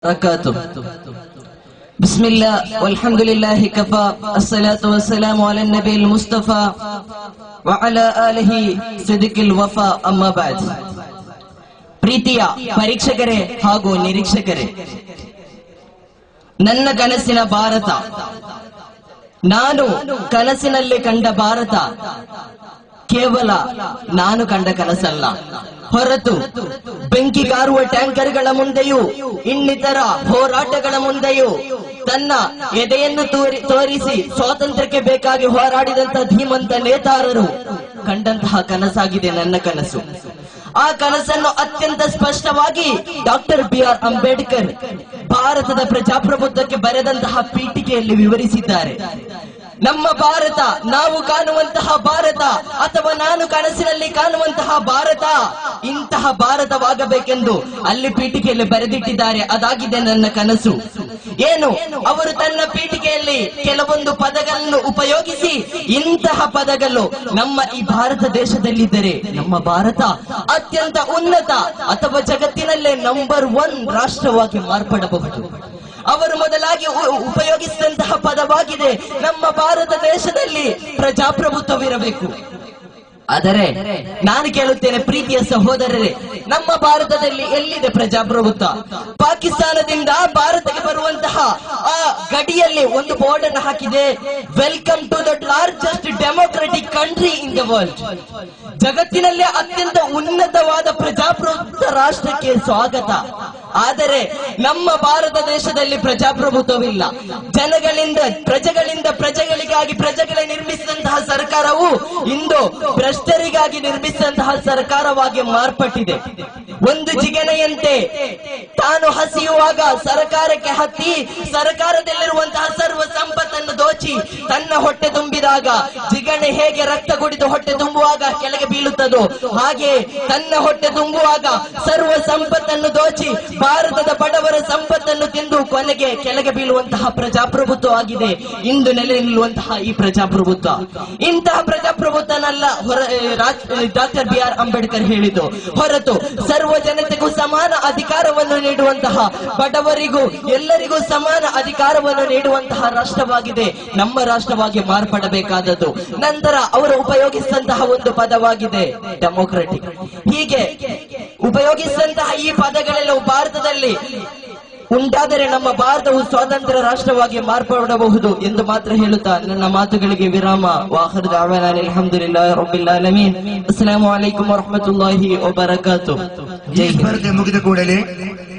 وبركاته بسم الله والحمد لله كفى الصلاة والسلام على النبي المصطفى وعلى آله صدق الوفا أما بعد ಪ್ರೀತಿಯ ಪರೀಕ್ಷಕರೇ ಹಾಗೂ ನಿರೀಕ್ಷಕರೇ ನನ್ನ ಕನಸಿನ ಭಾರತ ನಾನು ಕನಸಿನಲ್ಲಿ ಕಂಡ ಭಾರತ ಕೇವಲ ನಾನು ಕಂಡ ಕನಸಲ್ಲ ಹೊರತು ಬೆಂಕಿ ಕಾರುವ ಟ್ಯಾಂಕರ್ಗಳ ಮುಂದೆಯೂ ಇನ್ನಿತರ ಹೋರಾಟಗಳ ಮುಂದೆಯೂ ತನ್ನ ಎದೆಯನ್ನು ತೋರಿ ತೋರಿಸಿ ಸ್ವಾತಂತ್ರ್ಯಕ್ಕೆ ಬೇಕಾಗಿ ಹೋರಾಡಿದಂತಹ ಧೀಮಂತ ನೇತಾರರು ಕಂಡಂತಹ ಕನಸಾಗಿದೆ ನನ್ನ ಕನಸು ಆ ಕನಸನ್ನು ಅತ್ಯಂತ ಸ್ಪಷ್ಟವಾಗಿ ಡಾಕ್ಟರ್ ಬಿ ಆರ್ ಅಂಬೇಡ್ಕರ್ ಭಾರತದ ಪ್ರಜಾಪ್ರಭುತ್ವಕ್ಕೆ ಬರೆದಂತಹ ಪೀಠಿಕೆಯಲ್ಲಿ ವಿವರಿಸಿದ್ದಾರೆ ನಮ್ಮ ಭಾರತ ನಾವು ಕಾಣುವಂತಹ ಭಾರತ ಅಥವಾ ನಾನು ಕನಸಿನಲ್ಲಿ ಕಾಣುವಂತಹ ಭಾರತ ಇಂತಹ ಭಾರತವಾಗಬೇಕೆಂದು ಅಲ್ಲಿ ಪೀಠಿಕೆಯಲ್ಲಿ ಬರೆದಿಟ್ಟಿದ್ದಾರೆ ಅದಾಗಿದೆ ನನ್ನ ಕನಸು ಏನು ಅವರು ತನ್ನ ಪೀಠಿಕೆಯಲ್ಲಿ ಕೆಲವೊಂದು ಪದಗಳನ್ನು ಉಪಯೋಗಿಸಿ ಇಂತಹ ಪದಗಳು ನಮ್ಮ ಈ ಭಾರತ ದೇಶದಲ್ಲಿದ್ದರೆ ನಮ್ಮ ಭಾರತ ಅತ್ಯಂತ ಉನ್ನತ ಅಥವಾ ಜಗತ್ತಿನಲ್ಲೇ ನಂಬರ್ ಒನ್ ರಾಷ್ಟ್ರವಾಗಿ ಮಾರ್ಪಡಬಹುದು ಅವರು ಮೊದಲಾಗಿ ಉ- ಉಪಯೋಗಿಸಿದಂತಹ ಪದವಾಗಿದೆ ನಮ್ಮ ಭಾರತ ದೇಶದಲ್ಲಿ ಪ್ರಜಾಪ್ರಭುತ್ವವಿರಬೇಕು ಆದರೆ ನಾನು ಕೇಳುತ್ತೇನೆ ಪ್ರೀತಿಯ ಸಹೋದರರೇ ನಮ್ಮ ಭಾರತದಲ್ಲಿ ಎಲ್ಲಿದೆ ಪ್ರಜಾಪ್ರಭುತ್ವ ಪಾಕಿಸ್ತಾನದಿಂದ ಭಾರತಕ್ಕೆ ಬರುವಂತಹ ಆ ಗಡಿಯಲ್ಲಿ ಒಂದು ಬೋರ್ಡ್ ಅನ್ನು ಹಾಕಿದೆ welcome to the largest democratic country in the world ಜಗತ್ತಿನಲ್ಲೇ ಅತ್ಯಂತ ಉನ್ನತವಾದ ಪ್ರಜಾಪ್ರಭುತ್ವ ರಾಷ್ಟ್ರಕ್ಕೆ ಸ್ವಾಗತ ಆದರೆ ನಮ್ಮ ಭಾರತ ದೇಶದಲ್ಲಿ ಪ್ರಜಾಪ್ರಭುತ್ವವಿಲ್ಲ ಜನಗಳಿಂದ ಪ್ರಜೆಗಳಿಂದ ಪ್ರಜೆಗಳಿಗಾಗಿ ಪ್ರಜೆಗಳೇ ನಿರ್ಮಿಸಿದಂತಹ ಸರ್ಕಾರವು ಇಂದು ಭ್ರಷ್ಟರಿಗಾಗಿ ನಿರ್ಮಿಸಿದಂತಹ ಸರ್ಕಾರವಾಗಿ ಮಾರ್ಪಟ್ಟಿದೆ ಒಂದು ಜಿಗಣೆಯಂತೆ ತಾನು ಹಸಿಯುವಾಗ ಸರ್ಕಾರಕ್ಕೆ ಹತ್ತಿ ಸರ್ಕಾರದಲ್ಲಿರುವಂತಹ ಸರ್ವ ಸಂಪತ್ತನ್ನು ದೋಚಿ ತನ್ನ ಹೊಟ್ಟೆ ತುಂಬಿದಾಗ ಜಿಗಣೆ ಹೇಗೆ ರಕ್ತ ಕುಡಿದು ಹೊಟ್ಟೆ ತುಂಬುವಾಗ ಕೆಳಗೆ ಬೀಳುತ್ತದೋ ಹಾಗೆ ತನ್ನ ಹೊಟ್ಟೆ ತುಂಬುವಾಗ ಸರ್ವ ಸಂಪತ್ತನ್ನು ದೋಚಿ ಭಾರತದ ಬಡವರ ಸಂಪತ್ತನ್ನು ತಿಂದು ಕೊನೆಗೆ ಕೆಳಗೆ ಬೀಳುವಂತಹ ಪ್ರಜಾಪ್ರಭುತ್ವ ಆಗಿದೆ ಇಂದು ನೆಲೆ ನಿಲ್ಲುವಂತಹ ಈ ಪ್ರಜಾಪ್ರಭುತ್ವ ಇಂತಹ ಪ್ರಜಾಪ್ರಭುತ್ವನಲ್ಲ ಹೊರ ಡಾಕ್ಟರ್ ಬಿ ಆರ್ ಅಂಬೇಡ್ಕರ್ ಹೇಳಿದ್ದು ಹೊರತು ಸರ್ವ ಜನತೆಗೂ ಸಮಾನ ಅಧಿಕಾರವನ್ನು ನೀಡುವಂತಹ ಬಡವರಿಗೂ ಎಲ್ಲರಿಗೂ ಸಮಾನ ಅಧಿಕಾರವನ್ನು ನೀಡುವಂತಹ ರಾಷ್ಟ್ರವಾಗಿದೆ ನಮ್ಮ ರಾಷ್ಟ್ರವಾಗಿ ಮಾರ್ಪಡಬೇಕಾದದ್ದು ನಂತರ ಅವರು ಉಪಯೋಗಿಸಿದಂತಹ ಒಂದು ಪದವಾಗಿದೆ ಡೆಮೋಕ್ರೆಟಿಕ್ ಹೀಗೆ ಉಪಯೋಗಿಸಿದಂತಹ ಈ ಪದಗಳೆಲ್ಲವೂ ಭಾರತದಲ್ಲಿ ಉಂಟಾದರೆ ನಮ್ಮ ಭಾರತವು ಸ್ವಾತಂತ್ರ್ಯ ರಾಷ್ಟ್ರವಾಗಿ ಮಾರ್ಪಡಬಹುದು ಎಂದು ಮಾತ್ರ ಹೇಳುತ್ತಾ ನನ್ನ ಮಾತುಗಳಿಗೆ ವಿರಾಮ ವಾಹರ್ ಅಲ್ಹಮ್ದುಲಿಲ್ಲಾ ರಬ್ಬಿಲ್ ಆಲಮೀನ್ ಅಸ್ಸಲಾಮು ಅಲೈಕುಂ ವರಹಮತುಲ್ಲಾಹಿ ವಬರಕಾತು ಈ ಜೈ ಹಿಂದ್ ಸ್ಪರ್ಧೆ ಮುಗಿದ ಕೂಡಲೇ